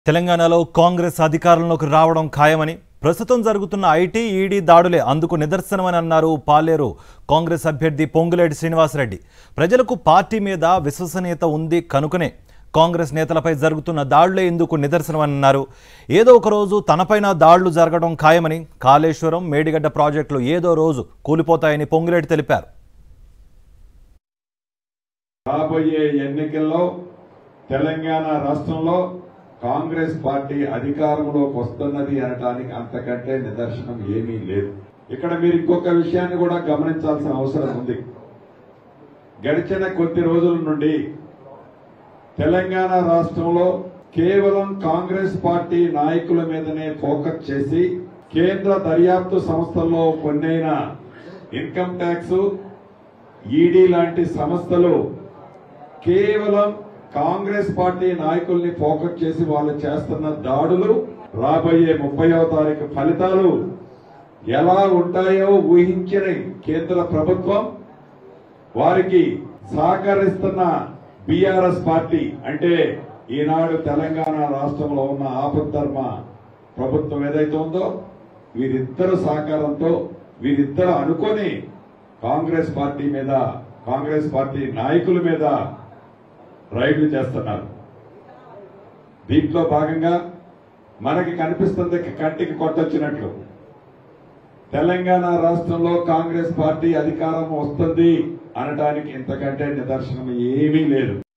తెలంగాణలో కాంగ్రెస్ అధికారంలోకి రావడం ఖాయమని ప్రస్తుతం జరుగుతున్న ఐటీ ఈడీ దాడులే అందుకు నిదర్శనమని అన్నారు పాలేరు కాంగ్రెస్ అభ్యర్థి పొంగులేటి శ్రీనివాసరెడ్డి ప్రజలకు పార్టీ మీద విశ్వసనీయత ఉంది కనుకనే కాంగ్రెస్ నేతలపై జరుగుతున్న దాడులే ఇందుకు నిదర్శనమని అన్నారు ఏదో ఒక రోజు తనపైన దాడులు జరగడం ఖాయమని కాళేశ్వరం మేడిగడ్డ ప్రాజెక్టులు ఏదో రోజు కూలిపోతాయని పొంగులేటి తెలిపారు రాబోయే ఎన్నికల్లో తెలంగాణ రాష్ట్రంలో కాంగ్రెస్ పార్టీ అధికారంలోకి వస్తున్నది అనటానికి అంతకంటే నిదర్శనం ఏమీ లేదు ఇక్కడ మీరు ఇంకొక విషయాన్ని కూడా గమనించాల్సిన అవసరం ఉంది గడిచిన కొద్ది రోజుల నుండి తెలంగాణ రాష్ట్రంలో కేవలం కాంగ్రెస్ పార్టీ నాయకుల మీదనే ఫోకస్ చేసి కేంద్ర దర్యాప్తు సంస్థల్లో కొన్నైన ఇన్కమ్ ట్యాక్స్ ఈడీ లాంటి సంస్థలు కేవలం కాంగ్రెస్ పార్టీ నాయకుల్ని ఫోకస్ చేసి వాళ్ళు చేస్తున్న దాడులు రాబోయే ముప్పైవ తారీఖు ఫలితాలు ఎలా ఉంటాయో ఊహించిన కేంద్ర ప్రభుత్వం వారికి సహకరిస్తున్న బీఆర్ఎస్ పార్టీ అంటే ఈనాడు తెలంగాణ రాష్ట్రంలో ఉన్న ఆపద్ధర్మ ప్రభుత్వం ఏదైతే ఉందో వీరిద్దరు సహకారంతో వీరిద్దరు అనుకొని కాంగ్రెస్ పార్టీ మీద కాంగ్రెస్ పార్టీ నాయకుల మీద రైడ్లు చేస్తున్నారు దీంట్లో భాగంగా మనకి కనిపిస్తుంది కంటికి కొట్టొచ్చినట్లు తెలంగాణ రాష్ట్రంలో కాంగ్రెస్ పార్టీ అధికారం వస్తుంది అనడానికి ఇంతకంటే నిదర్శనం ఏమీ లేదు